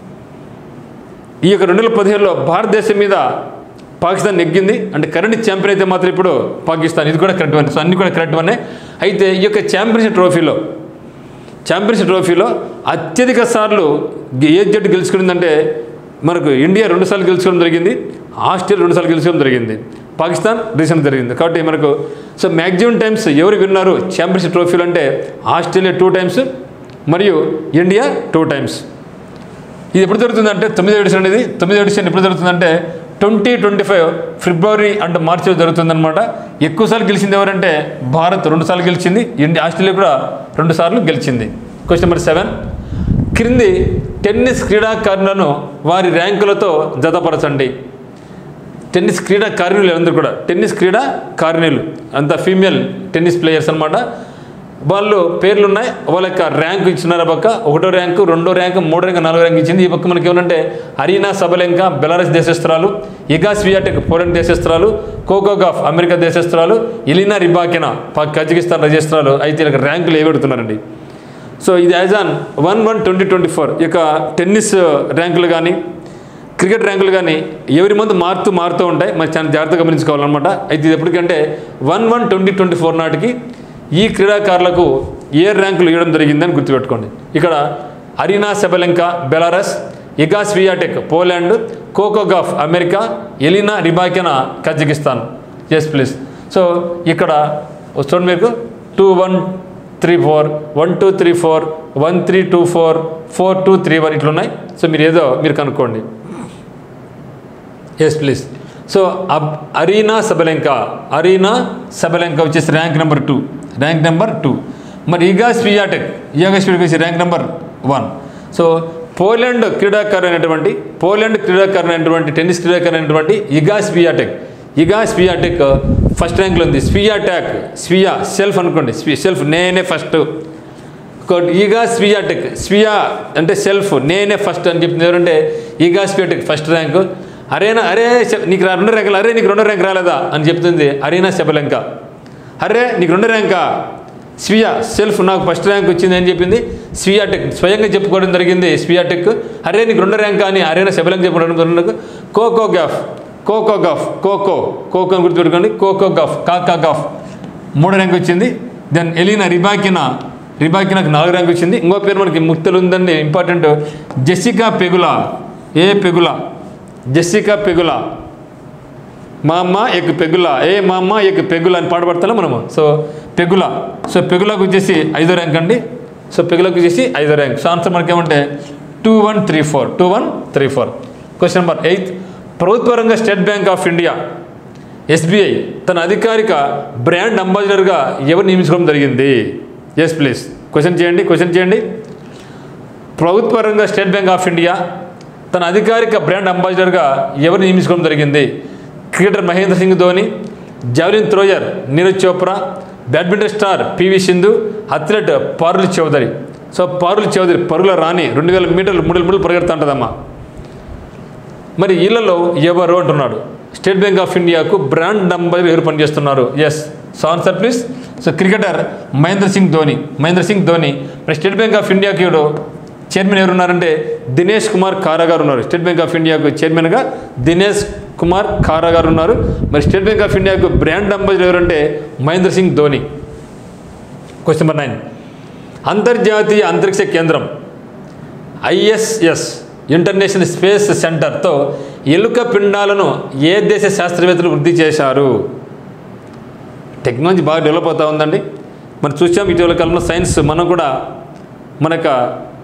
ఈ యొక్క రెండు వేల పదిహేడులో భారతదేశం మీద పాకిస్తాన్ నెగ్గింది అంటే కరెంట్ ఛాంపియన్ అయితే మాత్రం ఇప్పుడు పాకిస్తాన్ ఇది కూడా కరెక్ట్ వన్ సో అన్ని కూడా కరెక్ట్ వన్నే అయితే ఈ యొక్క ఛాంపియన్షిప్ ట్రోఫీలో ఛాంపియన్షిప్ ట్రోఫీలో అత్యధిక సార్లు ఏ జట్టు గెలుచుకుందంటే మనకు ఇండియా రెండుసార్లు గెలుచుకోవడం జరిగింది ఆస్ట్రేలియా రెండుసార్లు గెలుచుకోవడం జరిగింది పాకిస్తాన్ రీసెంట్ జరిగింది కాబట్టి మనకు సో మ్యాక్సిమం టైమ్స్ ఎవరు విన్నారు ఛాంపియన్షిప్ ట్రోఫీలు అంటే ఆస్ట్రేలియా టూ టైమ్స్ మరియు ఇండియా టూ టైమ్స్ ఇది ఎప్పుడు జరుగుతుందంటే తొమ్మిది ఎడిషన్ అనేది తొమ్మిది ఎడిషన్ ఎప్పుడు జరుగుతుందంటే ట్వంటీ ట్వంటీ ఫైవ్ ఫిబ్రవరి అంటే మార్చిలో జరుగుతుందన్నమాట ఎక్కువసార్లు గెలిచింది ఎవరంటే భారత్ రెండుసార్లు గెలిచింది ఇండియా ఆస్ట్రేలియా కూడా రెండు సార్లు గెలిచింది క్వశ్చన్ నెంబర్ సెవెన్ క్రింది టెన్నిస్ క్రీడాకారులను వారి ర్యాంకులతో జతపరచండి టెన్నిస్ క్రీడాకారిణులు అందరూ కూడా టెన్నిస్ క్రీడాకారిణులు అంత ఫీమేల్ టెన్నిస్ ప్లేయర్స్ అనమాట వాళ్ళు పేర్లు ఉన్నాయి వాళ్ళ యొక్క ర్యాంక్ ఇచ్చినారు ఆ పక్క ఒకటో ర్యాంకు రెండో ర్యాంకు మూడో ర్యాంకు నాలుగో ర్యాంక్ ఇచ్చింది ఈ పక్క మనకి ఏమంటే అరీనా సబలెంక బెలారస్ దేశస్త్రాలు ఇగా స్వియాటెక్ పోలాండ్ దేశస్త్రాలు కోకోగాఫ్ అమెరికా దేశస్త్రాలు ఇలినా రిబాకినా పా- కజకిస్తాన్ దేశస్త్రాలు అయితే వీళ్ళకి ర్యాంకులు ఏ పెడుతున్నారండి సో ఇది as on one one twenty twenty four ఇక టెన్నిస్ ర్యాంకులు కానీ క్రికెట్ ర్యాంకులు కానీ ఎవరి మంత్ మారుతూ మారుతూ ఉంటాయి మరి చాలా జాగ్రత్తగా గమనించుకోవాలన్నమాట అయితే ఇది ఎప్పటికంటే one one twenty twenty four నాటికి ఈ క్రీడాకారులకు ఏ ర్యాంకులు ఇవ్వడం జరిగిందని గుర్తుపెట్టుకోండి ఇక్కడ Aryna Sabalenka Belarus Iga Swiatek Poland Coco Gauff America Elena Rybakina Kazakhstan yes please so ఇక్కడ చూడండి మీకు two one three four one two three four one three two four four two three one ఇట్లున్నాయి సో మీరు ఏదో మీరు కనుక్కోండి yes please so అబ్ Aryna Sabalenka Aryna Sabalenka వచ్చేసి rank number two rank number two మరి ఈగా స్వియాటెక్ ఈగా స్వియాటెక్ వచ్చి rank number one so Poland క్రీడాకారు అయినటువంటి పోలాండ్ క్రీడాకారు అయినటువంటి టెన్నిస్ క్రీడాకారు అయినటువంటి Iga Swiatek Iga Swiatek first ర్యాంక్లో ఉంది స్వియాటాక్ స్వియా సెల్ఫ్ అనుకోండి స్వి సెల్ఫ్ నేనే ఫస్ట్ ఇంకోటి ఈగా స్వియాటెక్ స్వియా అంటే సెల్ఫ్ నేనే ఫస్ట్ అని చెప్తుంది ఎవరంటే ఈగా స్వియాటెక్ ఫస్ట్ ర్యాంకు అరేనా అరే చె- నీకు రా- రెండో ర్యాంకులు అరే నీకు రెండో ర్యాంక్ రాలేదా అని చెప్తుంది అరీనా శబలంక అరే నీకు రెండో ర్యాంకా స్వియా సెల్ఫ్ నాకు ఫస్ట్ ర్యాంక్ వచ్చింది అని చెప్పింది స్వియాటెక్ స్వయంగా చెప్పుకోవడం జరిగింది స్వియాటెక్ అరే నీకు రెండో ర్యాంక్ అని అరేనా శబలంక చెప్పుకోవడం జరిగింది Coco Gauff Coco Gauff Coco Coco అని గుర్తుపెట్టుకోండి కోకో గాఫ్ కాకా గాఫ్ మూడో ర్యాంక్ వచ్చింది దెన్ ఎలీనా రిబాకినా రిబాకినాకి నాలుగు ర్యాంక్ వచ్చింది ఇంకో పేరు మనకి ముక్తలు ఉందండి ఇంపార్టెంట్ జెసికా పెగులా ఏ పెగులా జెసికా పెగులా మా అమ్మ ఎక్ పెగులా ఏ మా అమ్మ ఎక్ పెగులా అని పాట పాడతాం మనము సో పెగులా సో పెగులాకు వచ్చేసి ఐదో ర్యాంక్ అండి సో పెగులాకు వచ్చేసి ఐదో ర్యాంక్ సో ఆన్సర్ మనకి ఏమంటే two one three four two one three four question number eighth ప్రభుత్వ రంగ state bank of India SBI తన అధికారిక బ్రాండ్ అంబాసిడర్గా ఎవరు నియమించుకోవడం జరిగింది ఎస్ ప్లీజ్ క్వశ్చన్ చేయండి క్వశ్చన్ చేయండి ప్రభుత్వ రంగ స్టేట్ బ్యాంక్ ఆఫ్ ఇండియా తన అధికారిక బ్రాండ్ అంబాసిడర్గా ఎవరు నియమించుకోవడం జరిగింది cricketer Mahendra Singh Dhoni javelin thrower Neeraj Chopra badminton star PV Sindhu athlete Parul Chaudhary so Parul Chaudhary పరుగుల రాణి రెండు వేల మీటర్లు మూడు వేల మీటర్లు పరిగెడుతూ ఉంటుందమ్మా మరి వీళ్ళలో ఎవరు అంటున్నాడు స్టేట్ బ్యాంక్ ఆఫ్ ఇండియాకు బ్రాండ్ అంబాసిడర్ ఎవరు పనిచేస్తున్నారు yes so answer please so cricketer Mahendra Singh Dhoni Mahendra Singh Dhoni మరి స్టేట్ బ్యాంక్ ఆఫ్ ఇండియాకి ఇప్పుడు చైర్మన్ ఎవరు ఉన్నారంటే దినేష్ కుమార్ కారా గారు ఉన్నారు స్టేట్ బ్యాంక్ ఆఫ్ ఇండియాకు చైర్మన్గా దినేష్ కుమార్ కారా గారు ఉన్నారు మరి స్టేట్ బ్యాంక్ ఆఫ్ ఇండియాకు బ్రాండ్ అంబాసిడర్ ఎవరంటే Mahendra Singh Dhoni question number nine అంతర్జాతీయ అంతరిక్ష కేంద్రం ఐఎస్ఎస్ ఇంటర్నేషనల్ స్పేస్ సెంటర్తో ఎలుక పిండాలను ఏ దేశ శాస్త్రవేత్తలు వృద్ధి చేశారు టెక్నాలజీ బాగా డెవలప్ అవుతూ ఉందండి మనం చూసాం ఇటీవల కాలంలో సైన్స్ మనం కూడా మన యొక్క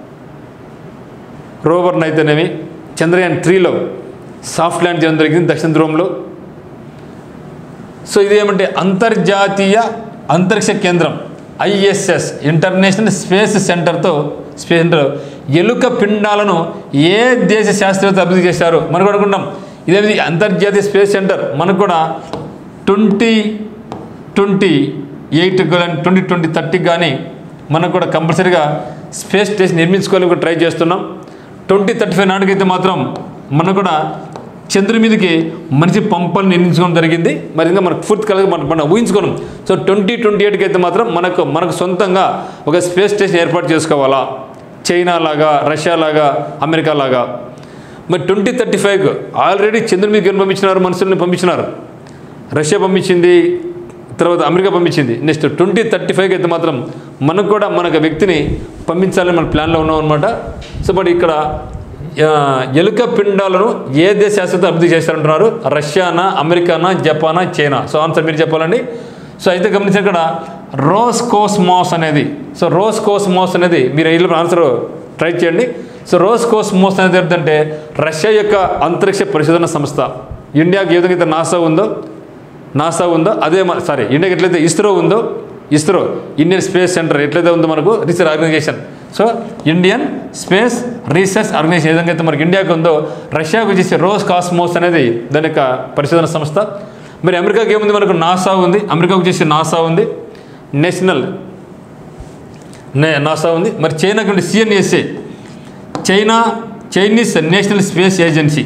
రోవర్ని అయితేనేమి చంద్రయాన్ త్రీలో సాఫ్ట్ ల్యాండ్ చేయడం జరిగింది దక్షిణ ధ్రువంలో సో ఇది ఏమంటే అంతర్జాతీయ అంతరిక్ష కేంద్రం ఐఎస్ఎస్ ఇంటర్నేషనల్ స్పేస్ సెంటర్తో స్పేస్ సెంటర్ ఎలుక పిండాలను ఏ దేశ శాస్త్రవేత్త అభివృద్ధి చేశారు మనకు అనుకుంటాం ఇదేమిది అంతర్జాతీయ స్పేస్ సెంటర్ మనకు కూడా ట్వంటీ ట్వంటీ ఎయిట్ కానీ ట్వంటీ ట్వంటీ థర్టీకి కానీ మనకు కూడా కంపల్సరీగా స్పేస్ స్టేషన్ నిర్మించుకోవాలని కూడా ట్రై చేస్తున్నాం ట్వంటీ థర్టీ ఫైవ్ నాటికైతే మాత్రం మనకు కూడా చంద్రుని మీదకి మనిషి పంపలు నిర్మించుకోవడం జరిగింది మరి ఇంకా మనకు పూర్తి కలగ మనం మనం ఊహించుకోవడం సో ట్వంటీ ట్వంటీ ఎయిట్కి అయితే మాత్రం మనకు మనకు సొంతంగా ఒక స్పేస్ స్టేషన్ ఏర్పాటు చేసుకోవాలా చైనా లాగా రష్యా లాగా అమెరికా లాగా మరి ట్వంటీ థర్టీ ఫైవ్ ఆల్రెడీ చంద్రుని మీదకి ఏం పంపించినారు మనుషుల్ని పంపించినారు రష్యా పంపించింది తర్వాత అమెరికా పంపించింది నెక్స్ట్ ట్వంటీ థర్టీ ఫైవ్కి అయితే మాత్రం మనకు కూడా మనకు వ్యక్తిని పంపించాలని మన ప్లాన్లో ఉన్నాం అనమాట సో మరి ఇక్కడ ఆ, ఎలుక పిండాలను ఏ దేశ శాస్త్రవేత్త అభివృద్ధి చేశారంటున్నారు రష్యానా అమెరికానా జపానా చైనా సో ఆన్సర్ మీరు చెప్పాలండి సో అయితే గమనించిన ఇక్కడ రోస్ కోస్మాస్ అనేది సో రోస్ కోస్మాస్ అనేది మీరు ఇల్లు ఆన్సర్ ట్రై చేయండి సో రోస్ కోస్మోస్ అనేది ఏంటంటే రష్యా యొక్క అంతరిక్ష పరిశోధన సంస్థ ఇండియాకి ఏ విధంగా అయితే నాసా ఉందో నాసా ఉందో అదే మన సారీ ఇండియాకి ఎట్లయితే ఇస్రో ఉందో ఇస్రో ఇండియన్ స్పేస్ సెంటర్ ఎట్లయితే ఉందో మనకు research organisation so Indian space research organisation ఏ విధంగా అయితే మనకి ఇండియాకి ఉందో రష్యాకు వచ్చేసి రోస్ కాస్మోస్ అనేది దాని యొక్క పరిశోధన సంస్థ మరి అమెరికాకి ఏముంది మనకు నాసా ఉంది అమెరికాకు వచ్చేసి నాసా ఉంది నేషనల్ నే నాసా ఉంది మరి చైనాకి ఉండే CNSA China Chinese national space agency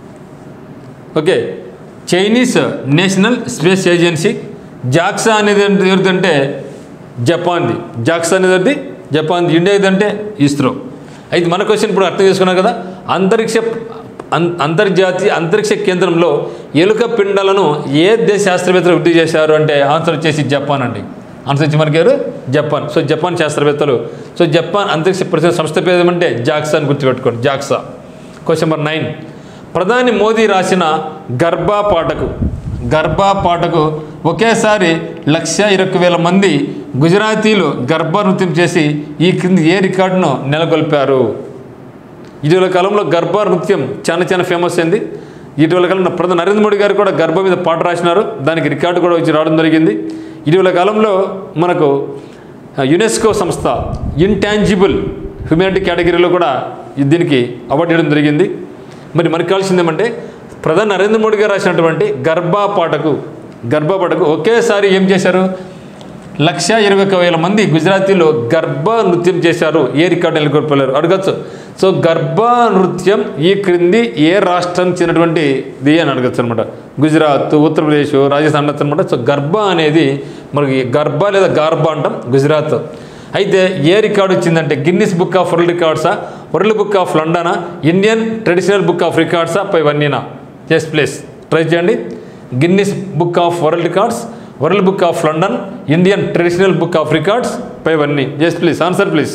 okay Chinese national space agency JAXA అనేది ఏంటి- ఎవరిదంటే జపాన్ది జాక్సా అనేది ఏంటి? జపాన్ది ఇండియా ఏదంటే ఇస్రో అయితే మన క్వశ్చన్ ఇప్పుడు అర్థం చేసుకున్నాం కదా అంతరిక్ష అం- అంతర్జాతీయ అంతరిక్ష కేంద్రంలో ఎలుక పిండాలను ఏ దేశ శాస్త్రవేత్తలు వృద్ధి చేశారు అంటే ఆన్సర్ వచ్చేసి జపాన్ అండి ఆన్సర్ వచ్చి మనకి ఎవరు జపాన్ సో జపాన్ శాస్త్రవేత్తలు సో జపాన్ అంతరిక్ష పరిశోధన సంస్థ పేరు ఏమంటే జాక్సా అని గుర్తుపెట్టుకోండి జాక్సా క్వశ్చన్ నెంబర్ నైన్ ప్రధాని మోదీ రాసిన గర్భా పాటకు గర్భా పాటకు ఒకేసారి లక్ష ఇరవై వేల మంది గుజరాతీలు గర్భ నృత్యం చేసి ఈ క్రింది ఏ రికార్డును నెలకొల్పారు ఇటీవల కాలంలో గర్భ నృత్యం చాలా చాలా ఫేమస్ అయింది ఇటీవల కాలంలో ప్రధాని నరేంద్ర మోడీ గారు కూడా గర్భ మీద పాట రాసినారు దానికి రికార్డు కూడా వచ్చి రావడం జరిగింది ఇటీవల కాలంలో మనకు ఆ, యునెస్కో సంస్థ ఇంటాంజిబుల్ హ్యూమానిటీ కేటగిరీలో కూడా ఇది దీనికి అవార్డు ఇవ్వడం జరిగింది మరి మనకు కావాల్సింది ఏమంటే ప్రధాని నరేంద్ర మోడీ గారు రాసినటువంటి గర్భా పాటకు గర్భా పాటకు ఒకేసారి ఏం చేశారు లక్ష ఇరవై ఒక వేల మంది గుజరాతీలో గర్భ నృత్యం చేశారు ఏ రికార్డు నెలకొల్పలేరు అడగచ్చు సో గర్భ నృత్యం ఈ క్రింది ఏ రాష్ట్రానికి చెందినటువంటి ఇది అని అడగచ్చు అనమాట గుజరాత్ ఉత్తరప్రదేశ్ రాజస్థాన్ అనొచ్చు అనమాట సో గర్భ అనేది మనకి గర్భ లేదా గార్భ అంటాం గుజరాత్ అయితే ఏ రికార్డు వచ్చిందంటే గిన్నిస్ బుక్ ఆఫ్ వరల్డ్ రికార్డ్సా వరల్డ్ బుక్ ఆఫ్ లండనా ఇండియన్ ట్రెడిషనల్ బుక్ ఆఫ్ రికార్డ్సా పై వన్నీనా ఎస్ ప్లేస్ ట్రై చేయండి Guinness book of world records world book of London Indian traditional book of records పై వన్నీ yes please answer please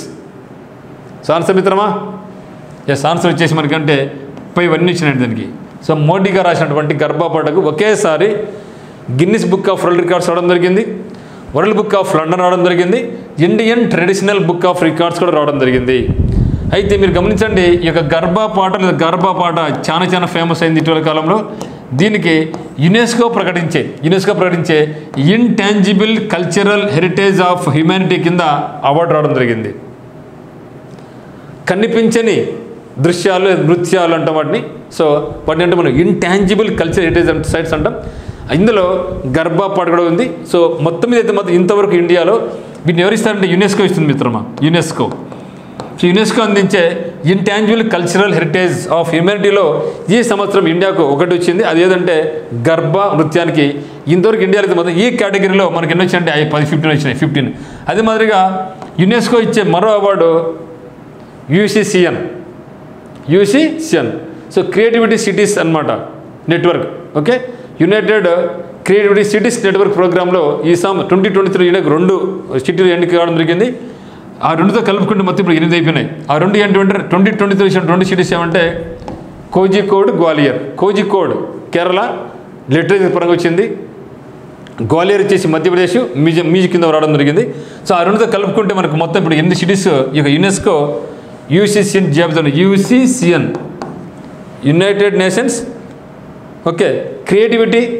so answer మిత్రమా yes answer వచ్చేసి మనకంటే పై వన్నీ ఇచ్చినట్టు దానికి సో మోడీ గారు రాసినటువంటి గర్భపాటకు ఒకేసారి Guinness book of world records రావడం జరిగింది వరల్డ్ బుక్ ఆఫ్ లండన్ రావడం జరిగింది Indian traditional book of records కూడా రావడం జరిగింది అయితే మీరు గమనించండి ఈ యొక్క గర్భపాట లేదా గర్భపాట చాలా చాలా ఫేమస్ అయింది ఇటీవల కాలంలో దీనికి యునెస్కో ప్రకటించే యునెస్కో ప్రకటించే intangible cultural heritage of humanity కింద అవార్డు రావడం జరిగింది కనిపించని దృశ్యాలు నృత్యాలు అంటాం వాటిని సో వాటిని అంటే మనం ఇంటాంజిబుల్ కల్చర్ హెరిటేజ్ సైట్స్ అంటాం ఇందులో గర్భపాట కూడా ఉంది సో మొత్తం మీద అయితే మాత్రం ఇంతవరకు ఇండియాలో వీటిని ఎవరు ఇస్తారంటే యునెస్కో ఇస్తుంది మిత్రమా యునెస్కో సో యునెస్కో అందించే ఇంటాంజిబుల్ కల్చరల్ హెరిటేజ్ ఆఫ్ హ్యూమానిటీలో ఈ సంవత్సరం ఇండియాకు ఒకటి వచ్చింది అది ఏదంటే గర్భ నృత్యానికి ఇంతవరకు ఇండియాలో అయితే మాత్రం ఈ కేటగిరీలో మనకి ఎన్ని వచ్చినాయంటే అవి పది ఫిఫ్టీన్ వచ్చినాయి ఫిఫ్టీన్ అదే మాదిరిగా యునెస్కో ఇచ్చే మరో award UCCN UCCN so creativity cities అన్నమాట network okay united creativity cities network ప్రోగ్రాంలో ఈ సం ట్వంటీ ట్వంటీ త్రీ ఇండియాకు రెండు సిటీలు ఎన్నిక కావడం జరిగింది ఆ రెండుతో కలుపుకుంటే మొత్తం ఇప్పుడు ఎనిమిది అయిపోయినాయి ఆ రెండు ఏంటంటే ట్వంటీ ట్వంటీ త్రీ రెండు సిటీస్ ఏమంటే కోజికోడ్ గ్వాలియర్ కోజికోడ్ కేరళ లిటరేచర్ పరంగా వచ్చింది గ్వాలియర్ వచ్చేసి మధ్యప్రదేశ్ మ్యూజియం మ్యూజిక్ కింద రావడం జరిగింది సో ఆ రెండుతో కలుపుకుంటే మనకు మొత్తం ఇప్పుడు ఎనిమిది సిటీస్ ఈ యొక్క యునెస్కో యూసీసీఎన్ జాబితాను UCCN united nations okay creativity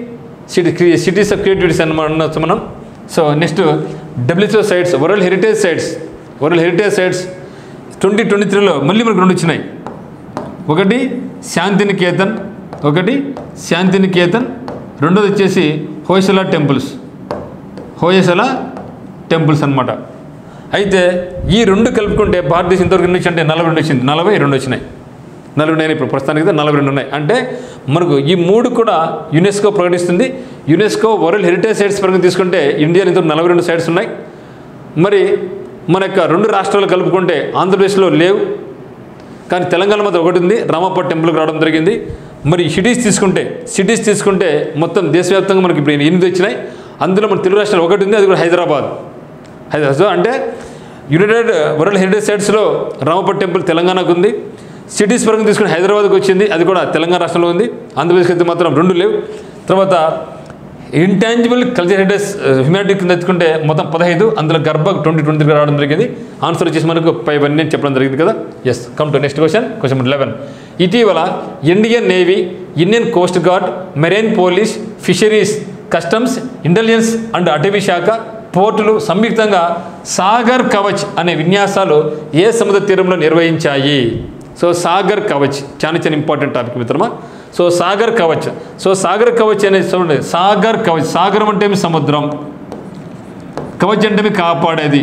city cities of creativities అనమాట అనొచ్చు మనం so next WHO sites world heritage sites world heritage sites twenty twenty త్రీలో మళ్ళీ మనకు రెండు వచ్చినాయి ఒకటి శాంతినికేతన్ ఒకటి శాంతినికేతన్ రెండోది వచ్చేసి హోయసల టెంపుల్స్ హోయసల టెంపుల్స్ అన్నమాట అయితే ఈ రెండు కలుపుకుంటే భారతదేశం ఇంతవరకు ఎన్ని వచ్చి అంటే నలభై రెండు వచ్చింది నలభై రెండు వచ్చినాయి నలభై ఉన్నాయి ఇప్పుడు ప్రస్తుతానికి అయితే నలభై రెండు ఉన్నాయి అంటే మనకు ఈ మూడు కూడా యునెస్కో ప్రకటిస్తుంది యునెస్కో వరల్డ్ హెరిటేజ్ సైట్స్ పరంగా తీసుకుంటే ఇండియాలో ఇంతవరకు నలభై రెండు సైట్స్ ఉన్నాయి మరి మన యొక్క రెండు రాష్ట్రాలు కలుపుకుంటే ఆంధ్రప్రదేశ్లో లేవు కానీ తెలంగాణ మాత్రం ఒకటి ఉంది రామప్ప టెంపుల్కి రావడం జరిగింది మరి సిటీస్ తీసుకుంటే సిటీస్ తీసుకుంటే మొత్తం దేశవ్యాప్తంగా మనకి ఇప్పుడు ఎనిమిది వచ్చినాయి అందులో మన తెలుగు రాష్ట్రాలు ఒకటి ఉంది అది కూడా హైదరాబాద్ హైదరాబాద్ సో అంటే యునైటెడ్ వరల్డ్ హెరిటేజ్ సైట్స్లో రామప్ప టెంపుల్ తెలంగాణకు ఉంది సిటీస్ పరంగా తీసుకుని హైదరాబాద్కి వచ్చింది అది కూడా తెలంగాణ రాష్ట్రంలో ఉంది ఆంధ్రప్రదేశ్కి అయితే మాత్రం రెండు లేవు తర్వాత ఇంటాంజిబుల్ కల్చర్ హెరిటేజ్ హ్యుమానిటీ కింద ఎత్తుకుంటే మొత్తం పదహైదు అందులో గర్భ ట్వంటీ ట్వంటీ త్రీ రావడం జరిగింది ఆన్సర్ వచ్చేసి మనకు ఫైవ్ అన్ని చెప్పడం జరిగింది కదా yes come to next question question number eleven ఇటీవల Indian navy Indian coast guard marine police fisheries customs intelligence and అటవీ శాఖ పోర్టులు సంయుక్తంగా సాగర్ కవచ్ అనే విన్యాసాలు ఏ సముద్ర తీరంలో నిర్వహించాయి సో సాగర్ కవచ్ చాలా చాలా ఇంపార్టెంట్ టాపిక్ మిత్రమా సో సాగర్ కవచ్ సో సాగర్ కవచ్ అనేది చూడండి సాగర్ కవచ్ సాగరం అంటే ఏమి సముద్రం కవచ్ అంటే ఏమి కాపాడేది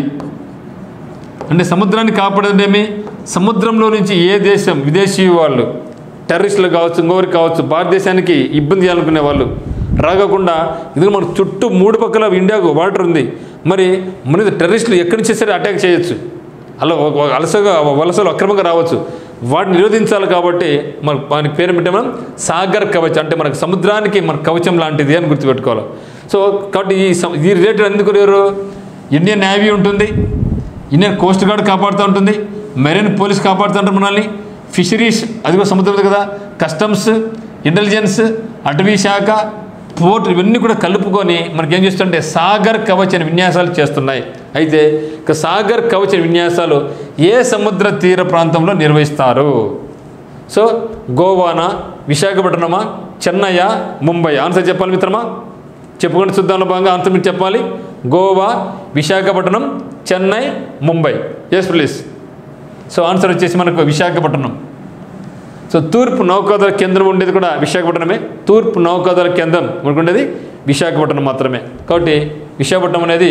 అంటే సముద్రాన్ని కాపాడేది ఏమి సముద్రంలో నుంచి ఏ దేశం విదేశీ వాళ్ళు టెర్రరిస్టులు కావచ్చు ఇంకొకరు కావచ్చు భారతదేశానికి ఇబ్బంది చేయాలనుకునే వాళ్ళు రాగకుండా ఇది మన చుట్టూ మూడు పక్కల ఇండియాకు వాటర్ ఉంది మరి మన మీద టెర్రరిస్టులు ఎక్కడి నుంచి సరే అటాక్ చేయొచ్చు అలా ఒక- ఒక అలసగా వలసలు అక్రమంగా రావచ్చు వాటిని నిరోధించాలి కాబట్టి మన దానికి పేరు పెట్టే మనం సాగర్ కవచ్ అంటే మనకు సముద్రానికి మన కవచం లాంటిది అని గుర్తుపెట్టుకోవాలి సో కాబట్టి ఈ సం- ఈ రిలేటెడ్ ఎందుకు ఎవరు ఇండియన్ నేవీ ఉంటుంది ఇండియన్ కోస్ట్ గార్డ్ కాపాడుతూ ఉంటుంది మెరైన్ పోలీస్ కాపాడుతూ ఉంటారు మనల్ని ఫిషరీస్ అది కూడా సముద్రం ఉంది కదా కస్టమ్స్ ఇంటెలిజెన్స్ అటవీ శాఖ పోర్ట్ ఇవన్నీ కూడా కలుపుకొని మనకి ఏం చేస్తుంటే సాగర్ కవచ్ అనే విన్యాసాలు చేస్తున్నాయి అయితే ఇక సాగర్ కవచ్ అనే విన్యాసాలు ఏ సముద్ర తీర ప్రాంతంలో నిర్వహిస్తారు సో గోవానా విశాఖపట్నమా చెన్నయ్య ముంబై ఆన్సర్ చెప్పాలి మిత్రమా చెప్పుకుంటూ చూద్దాంలో భాగంగా ఆన్సర్ మీరు చెప్పాలి Goa Visakhapatnam Chennai Mumbai yes please so answer వచ్చేసి మనకు విశాఖపట్నం సో తూర్పు నౌకాదళ కేంద్రం ఉండేది కూడా విశాఖపట్నమే తూర్పు నౌకాదళ కేంద్రం మనకు ఉండేది విశాఖపట్నం మాత్రమే కాబట్టి విశాఖపట్నం అనేది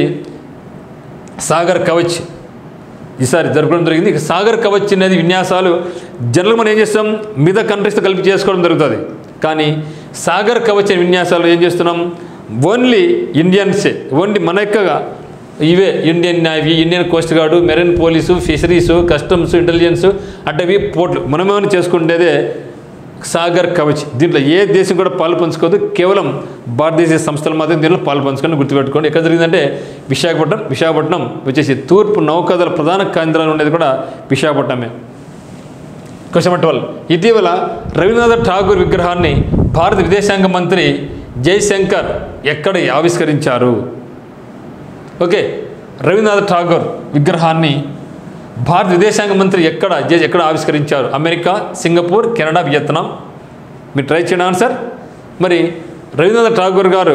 సాగర్ కవచ్ ఈసారి జరపడం జరిగింది ఇక సాగర్ కవచ్ అనేది విన్యాసాలు జనరల్ మనం ఏం చేస్తాం మిగతా కంట్రీస్తో కలిపి చేసుకోవడం జరుగుతుంది కానీ సాగర్ కవచ్ అనే విన్యాసాలు ఏం చేస్తున్నాం ఓన్లీ ఇండియన్సే ఓన్లీ మన యొక్క ఇవే Indian navy Indian coast guard marine police fisheries customs intelligence అటవీ పోర్ట్లు మనమేమైనా చేసుకునేదే సాగర్ కవచ్ దీంట్లో ఏ దేశం కూడా పాలు పంచుకోదు కేవలం భారతదేశ సంస్థలు మాత్రం దీంట్లో పాలు పంచుకొని గుర్తుపెట్టుకోండి ఎక్కడ జరిగిందంటే విశాఖపట్నం విశాఖపట్నం వచ్చేసి తూర్పు నౌకాదళ ప్రధాన కేంద్రాలు ఉండేది కూడా విశాఖపట్నమే క్వశ్చన్ నెంబర్ ట్వెల్వ్ ఇటీవల రవీంద్రనాథ్ ఠాగూర్ విగ్రహాన్ని భారత విదేశాంగ మంత్రి జైశంకర్ ఎక్కడ ఆవిష్కరించారు ఓకే రవీంద్రనాథ్ ఠాగూర్ విగ్రహాన్ని భారత విదేశాంగ మంత్రి ఎక్కడ జే- ఎక్కడ ఆవిష్కరించారు అమెరికా సింగపూర్ కెనడా వియత్నాం మీరు ట్రై చేయండి ఆన్సర్ మరి రవీంద్రనాథ్ ఠాగూర్ గారు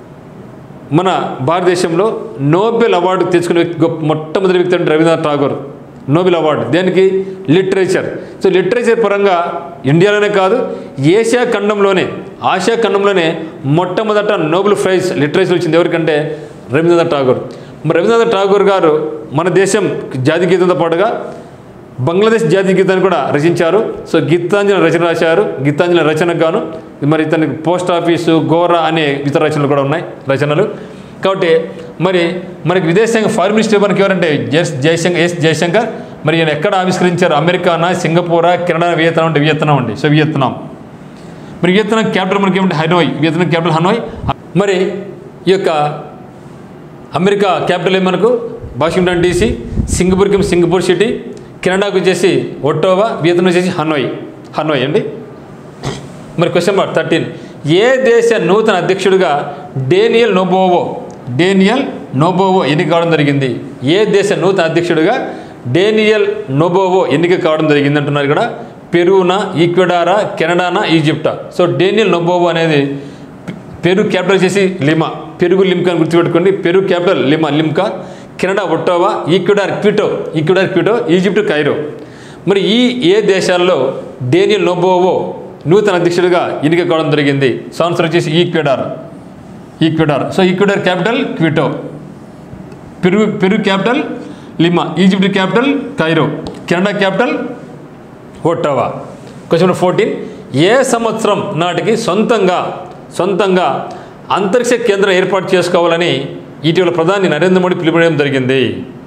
మన భారతదేశంలో నోబెల్ అవార్డు తెచ్చుకునే వ్యక్తి గొప్ప మొట్టమొదటి వ్యక్తి అంటే రవీంద్రనాథ్ ఠాగూర్ నోబెల్ అవార్డు దేనికి లిటరేచర్ సో లిటరేచర్ పరంగా ఇండియాలోనే కాదు ఏషియా ఖండంలోనే ఆసియా ఖండంలోనే మొట్టమొదట నోబెల్ ప్రైజ్ లిటరేచర్ వచ్చింది ఎవరికంటే రవీంద్రనాథ్ ఠాగూర్ మరి రవీంద్రనాథ్ ఠాగూర్ గారు మన దేశం జాతీయ గీతంతో పాటుగా బంగ్లాదేశ్ జాతీయ గీతాన్ని కూడా రచించారు సో గీతాంజలి రచన రాశారు గీతాంజలి రచనకు గాను మరి ఇతనికి పోస్ట్ ఆఫీసు గోరా అనే ఇతర రచనలు కూడా ఉన్నాయి రచనలు కాబట్టి మరి మనకి విదేశాంగ ఫారిన్ మినిస్టర్ మనకి ఎవరంటే ఎస్ జయశంకర్ ఎస్ జయశంకర్ మరి ఈయన ఎక్కడ ఆవిష్కరించారు అమెరికానా సింగపూరా కెనడా వియత్నాం అంటే వియత్నాం అండి సో వియత్నాం మరి వియత్నాం క్యాపిటల్ మనకి ఏమంటే హనోయ్ వియత్నాం క్యాపిటల్ హనోయ్ మరి ఈ యొక్క అమెరికా క్యాపిటల్ ఏం మనకు వాషింగ్టన్ డీసీ సింగపూర్కి ఏమో సింగపూర్ సిటీ కెనడాకు వచ్చేసి ఒట్టోవా వియత్నాం వచ్చేసి హనోయ్ హనోయ్ అండి మరి క్వశ్చన్ నెంబర్ థర్టీన్ ఏ దేశ నూతన అధ్యక్షుడిగా డేనియల్ నోబోవో డేనియల్ నోబోవో ఎన్నిక కావడం జరిగింది ఏ దేశ నూతన అధ్యక్షుడిగా డేనియల్ నోబోవో ఎన్నిక కావడం జరిగింది అంటున్నారు ఇక్కడ పెరూనా ఈక్వెడారా కెనడానా ఈజిప్టా సో డేనియల్ నోబోవో అనేది పెరు క్యాపిటల్ వచ్చేసి లిమా పెరుగు లిమ్కా అని గుర్తుపెట్టుకోండి Peru capital Lima Limca Canada Ottawa Ecuador Quito Ecuador Quito Egypt Cairo మరి ఈ ఏ దేశాల్లో డేనియల్ నోబోవో నూతన అధ్యక్షుడిగా ఎన్నిక కావడం జరిగింది సో ఆన్సర్ వచ్చేసి Ecuador Ecuador so Ecuador capital Quito పెరుగు పెరుగు capital Lima Egypt capital Cairo Canada capital Ottawa question number fourteen ఏ సంవత్సరం నాటికి సొంతంగా సొంతంగా అంతరిక్ష కేంద్రం ఏర్పాటు చేసుకోవాలని ఇటీవల ప్రధాని నరేంద్ర మోడీ పిలుపునివ్వడం జరిగింది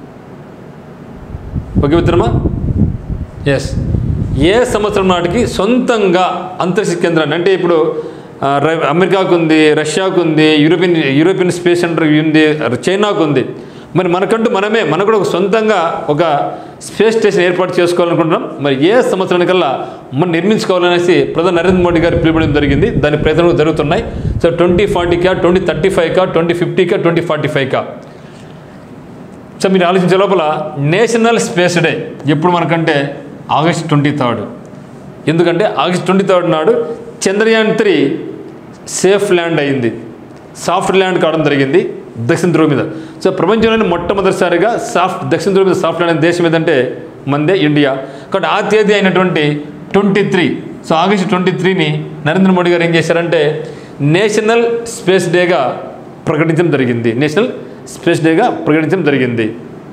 ఓకే మిత్రమా ఎస్ ఏ సంవత్సరం నాటికి సొంతంగా అంతరిక్ష కేంద్రాన్ని అంటే ఇప్పుడు ఆ, ర- అమెరికాకు ఉంది రష్యాకు ఉంది యూరోపియన్ యూరోపియన్ స్పేస్ సెంటర్ ఉంది చైనాకు ఉంది మరి మనకంటూ మనమే మనకు కూడా ఒక సొంతంగా ఒక స్పేస్ స్టేషన్ ఏర్పాటు చేసుకోవాలనుకుంటున్నాం మరి ఏ సంవత్సరానికల్లా మనం నిర్మించుకోవాలనేసి ప్రధాని నరేంద్ర మోడీ గారు పిలుపునివ్వడం జరిగింది దాని ప్రయత్నాలు జరుగుతున్నాయి సో ట్వంటీ ఫార్టీకా ట్వంటీ థర్టీ ఫైవ్కా ట్వంటీ ఫిఫ్టీకా ట్వంటీ ఫార్టీ ఫైవ్కా సో మీరు ఆలోచించే లోపల నేషనల్ స్పేస్ డే ఎప్పుడు మనకంటే ఆగస్ట్ ట్వంటీ థర్డ్ ఎందుకంటే ఆగస్ట్ ట్వంటీ థర్డ్ నాడు చంద్రయాన్ త్రీ సేఫ్ ల్యాండ్ అయింది సాఫ్ట్ ల్యాండ్ కావడం జరిగింది దక్షిణ ధ్రువ మీద సో ప్రపంచంలోనే మొట్టమొదటిసారిగా సాఫ్ట్ దక్షిణ ధ్రువ మీద సాఫ్ట్ ల్యాండ్ అనే దేశం ఏదంటే మందే ఇండియా కాబట్టి ఆ తేదీ అయినటువంటి twenty three so August twenty త్రీని నరేంద్ర మోడీ గారు ఏం చేశారంటే నేషనల్ స్పేస్ డేగా ప్రకటించడం జరిగింది నేషనల్ స్పేస్ డేగా ప్రకటించడం జరిగింది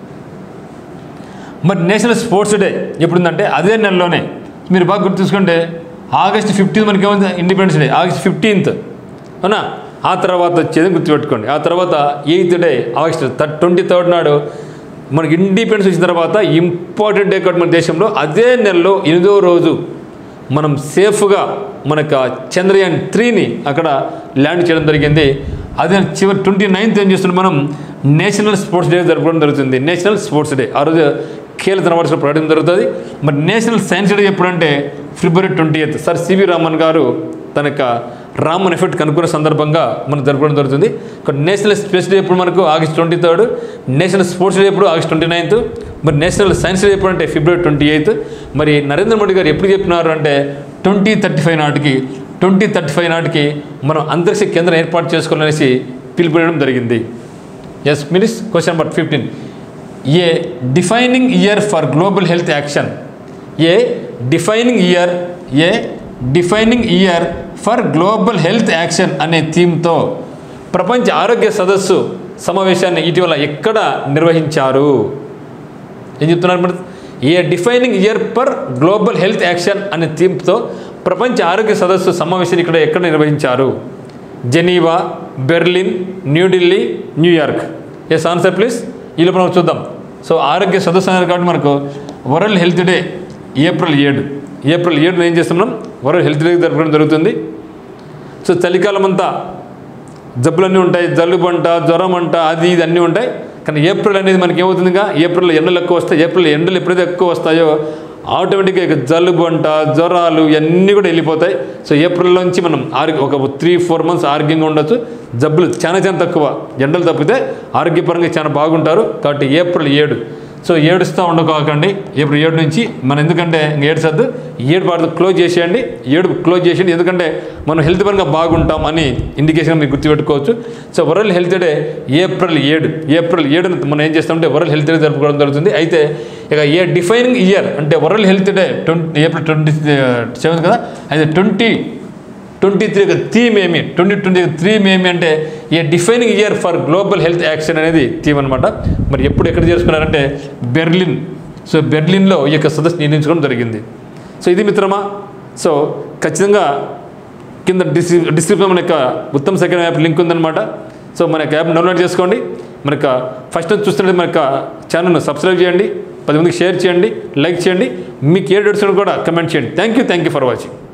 మరి నేషనల్ స్పోర్ట్స్ డే ఎప్పుడుందంటే అదే నెలలోనే మీరు బాగా గుర్తు చూసుకుంటే ఆగస్ట్ ఫిఫ్టీన్త్ మనకి ఏమైంది ఇండిపెండెన్స్ డే ఆగస్ట్ ఫిఫ్టీన్త్ అవునా ఆ తర్వాత వచ్చేది గుర్తుపెట్టుకోండి ఆ తర్వాత eighth day August third twenty third నాడు మనకి ఇండిపెండెన్స్ వచ్చిన తర్వాత ఇంపార్టెంట్ డే కాబట్టి మన దేశంలో అదే నెలలో ఎనిమిదో రోజు మనం సేఫ్గా మనకు ఆ చంద్రయాన్ త్రీని అక్కడ ల్యాండ్ చేయడం జరిగింది అదే చివరి ట్వంటీ నైన్త్ ఏం చేస్తున్నాం మనం నేషనల్ స్పోర్ట్స్ డే జరుపుకోవడం జరుగుతుంది నేషనల్ స్పోర్ట్స్ డే ఆ రోజు ఖేల్ తనవాల్సిన ప్రకటన జరుగుతుంది మరి నేషనల్ సైన్స్ డే ఎప్పుడంటే February twenty eighth sir CV Raman గారు తన యొక్క రామన్ ఎఫెక్ట్ కనుక్కున్న సందర్భంగా మనం జరుపుకోవడం జరుగుతుంది ఇక్కడ నేషనల్ స్పేస్ డే ఎప్పుడు మనకు August twenty third national sports day ఎప్పుడు ఆగస్ట్ ట్వంటీ నైన్త్ మరి నేషనల్ సైన్స్ డే ఎప్పుడు అంటే ఫిబ్రవరి ట్వంటీ ఎయిత్ మరి నరేంద్ర మోడీ గారు ఎప్పుడు చెప్పినారు అంటే ట్వంటీ థర్టీ ఫైవ్ నాటికి ట్వంటీ థర్టీ ఫైవ్ నాటికి మనం అంతరిక్ష కేంద్రం ఏర్పాటు చేసుకోవాలనేసి పిలుపునివ్వడం జరిగింది ఎస్ మినిస్ question number fifteen a defining year for global health action a defining year a defining year for global health action అనే థీమ్తో ప్రపంచ ఆరోగ్య సదస్సు సమావేశాన్ని ఇటీవల ఎక్కడ నిర్వహించారు ఏం చెప్తున్నారు మరి a defining year per global health action అనే థీమ్తో ప్రపంచ ఆరోగ్య సదస్సు సమావేశాన్ని ఇక్కడ ఎక్కడ నిర్వహించారు Geneva Berlin New Delhi New York yes answer please ఈ లోపల మనం చూద్దాం సో ఆరోగ్య సదస్సు అనేది కాబట్టి మనకు వరల్డ్ హెల్త్ డే ఏప్రిల్ ఏడు ఏప్రిల్ ఏడున ఏం చేస్తున్నాం వరల్డ్ హెల్త్ డే జరపడం జరుగుతుంది సో చలికాలం అంతా జబ్బులన్నీ ఉంటాయి జలుబు అంట జ్వరం అంట అది ఇది అన్నీ ఉంటాయి కానీ ఏప్రిల్ అనేది మనకి ఏమవుతుందిగా ఏప్రిల్లో ఎండలు ఎక్కువ వస్తాయి ఏప్రిల్ ఎండలు ఎప్పుడైతే ఎక్కువ వస్తాయో ఆటోమేటిక్గా ఇక జలుబు అంట జ్వరాలు ఇవన్నీ కూడా వెళ్ళిపోతాయి సో ఏప్రిల్ నుంచి మనం ఆరోగ్య ఒక త్రీ ఫోర్ మంత్స్ ఆరోగ్యంగా ఉండొచ్చు జబ్బులు చాలా చాలా తక్కువ ఎండలు తప్పితే ఆరోగ్యపరంగా చాలా బాగుంటారు కాబట్టి ఏప్రిల్ ఏడు సో ఏడుస్తూ ఉండకోకండి ఏప్రిల్ ఏడు నుంచి మనం ఎందుకంటే ఇంక ఏడ్చద్దు ఏడు పాటు క్లోజ్ చేసేయండి ఏడు క్లోజ్ చేసేయండి ఎందుకంటే మనం హెల్త్ పరంగా బాగుంటాం అని ఇండికేషన్ మీరు గుర్తుపెట్టుకోవచ్చు so world health day April ఏడు ఏప్రిల్ ఏడున మనం ఏం చేస్తామంటే వరల్డ్ హెల్త్ డే జరుపుకోవడం జరుగుతుంది అయితే ఇక ఏ డిఫైనింగ్ ఇయర్ అంటే world health day twenty April twenty seventh కదా అయితే ట్వంటీ ట్వంటీ త్రీ థీమ్ ఏమి ట్వంటీ ట్వంటీ థీమ్ ఏమి అంటే a defining year for global health action అనేది థీమ్ అనమాట మరి ఎప్పుడు ఎక్కడ చేసుకున్నారంటే బెర్లిన్ సో బెర్లిన్లో ఈ యొక్క సదస్సు నిర్ణయించుకోవడం జరిగింది సో ఇది మిత్రమా సో ఖచ్చితంగా కింద డిస్క్రి డిస్క్రిప్షన్ మన యొక్క ఉత్తమ సెకండ్ యాప్ లింక్ ఉందన్నమాట సో మన యొక్క యాప్ డౌన్లోడ్ చేసుకోండి మన యొక్క ఫస్ట్ నుంచి చూస్తుంటే మన యొక్క ఛానల్ను సబ్స్క్రైబ్ చేయండి పది మందికి షేర్ చేయండి లైక్ చేయండి మీకు ఏ డౌట్స్ కూడా కమెంట్ చేయండి thank you thank you for watching